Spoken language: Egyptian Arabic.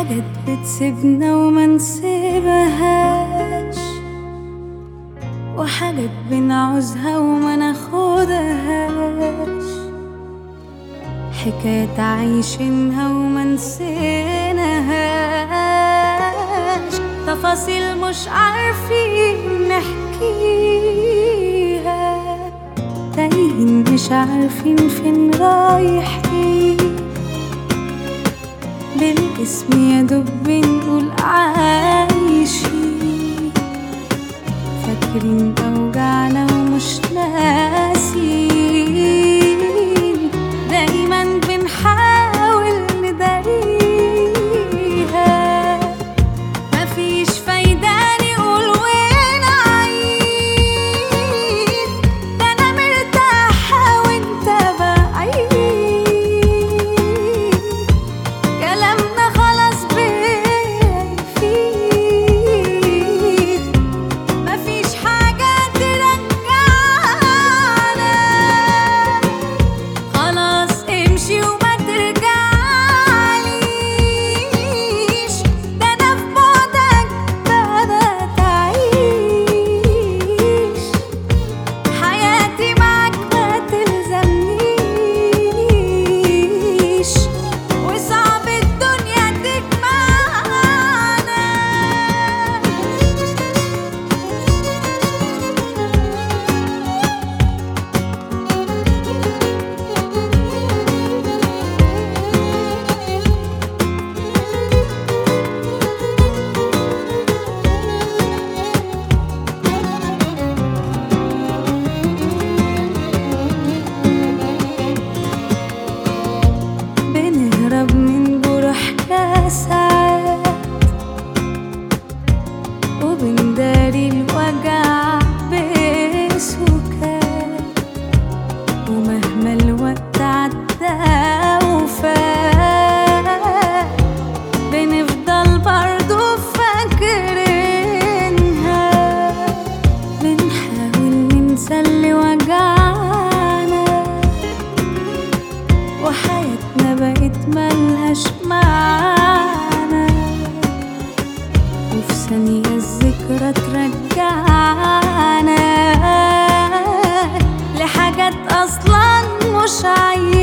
حاجات بتسيبنا وما نسيبهاش وحاجات بنعوزها وما ناخدهاش حكايات عايشينها وما نسيناهاش تفاصيل مش عارفين نحكيها تايهين مش عارفين فين رايحين بالاسم يا دوب بنقول عايشين فاكرين أوجعنا ومش ناسين دايما بنحاول نداريها مفيش فايدة نقول ونعيد ده أنا مرتاحة وأنت بعيد كلامنا خلاص بيفيد مفيش حاجة ترجعنا خلاص امشي وما ترجعليش ده أنا في بعدك بدأت أعيش حياتي معاك ما تلزمنيش وصعب الدنيا تجمعنا بنهرب من جروحنا ساعات وبنداري الوجع بسكات ومهما الوقت عدى وفات بنفضل برضو فاكرينها بنحاول ننسى اللي وجعنا وحياتنا بقت ملهاش معنى وفي ثانية الذكرى ترجعنا لحاجات أصلا مش عايزة